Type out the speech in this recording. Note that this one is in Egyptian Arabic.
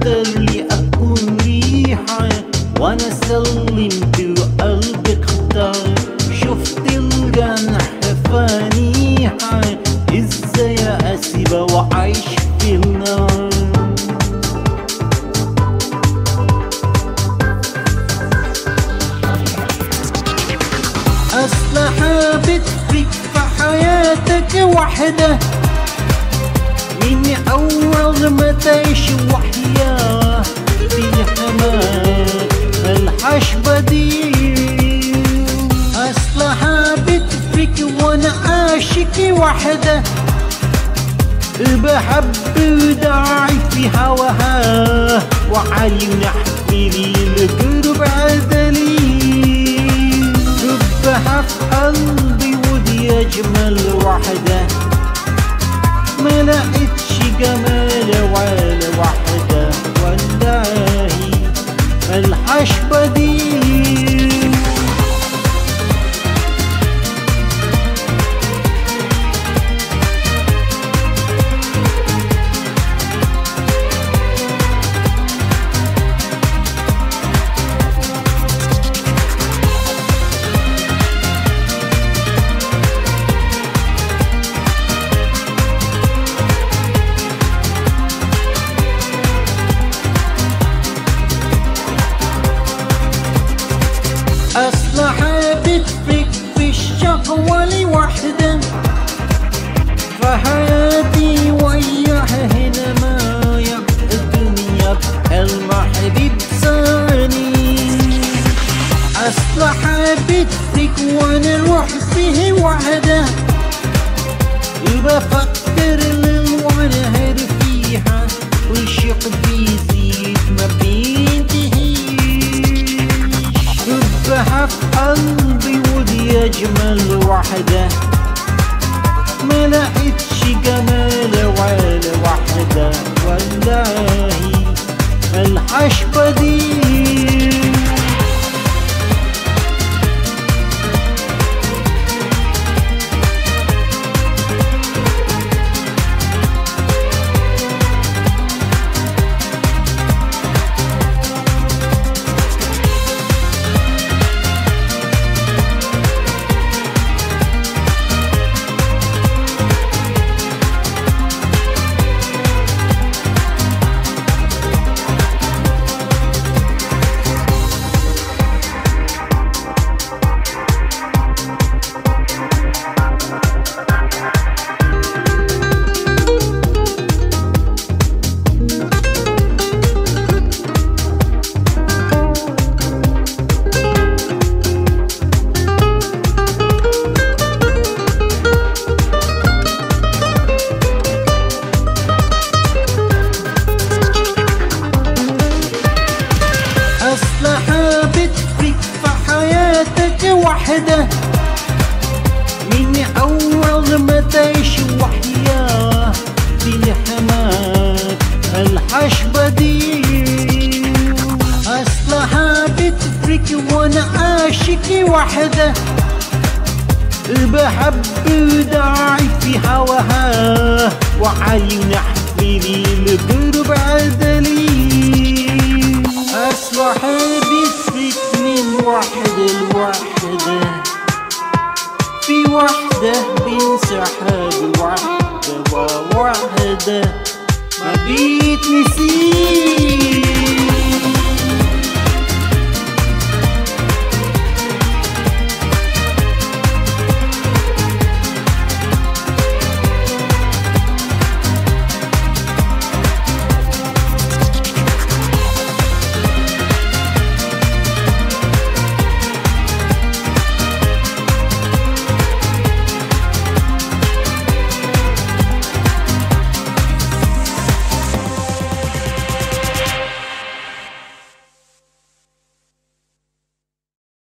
اختار لي اكون ريحة وانا سلمت وقلبي اختار شفت الجنح فانيحة ازاي اسيبها واعيش في النار اصل حابت فيك في حياتك وحده من اول ما تعيش وحياه في حماك الحشبه دي اصل حابت فيك وانا عاشق وحده بحب وداعي في هواها وعلي نحملي القلب عدلي حبها في قلبي ودي أجمل وحدة ما لقيتش جمال ولا وحدة والله الحشبة دي أصل حابت فيك في الشقوة لوحدة فحياتي وياها هنا ما الدنيا المحبيب ثاني أصل حابت فيك وانا روح فيه وحدة بفكر ليل وانا هادي فيها والشوق بيزيد ما بينتهيش حبها في قلبي ودي أجمل وحدة ما لقيتش جمال ولا وحدة والله الحشبة دي أصل حابت فيك في حياتك وحدة من أول ما تعيش وحياه في حماك الحشبة دي أصل حابت فيك وأنا عاشق وحدة بحب وداعي في هواها وعلي نحملي القلب عدلي أصل حابب فيك من واحدة لواحدة في واحدة بنسى حالي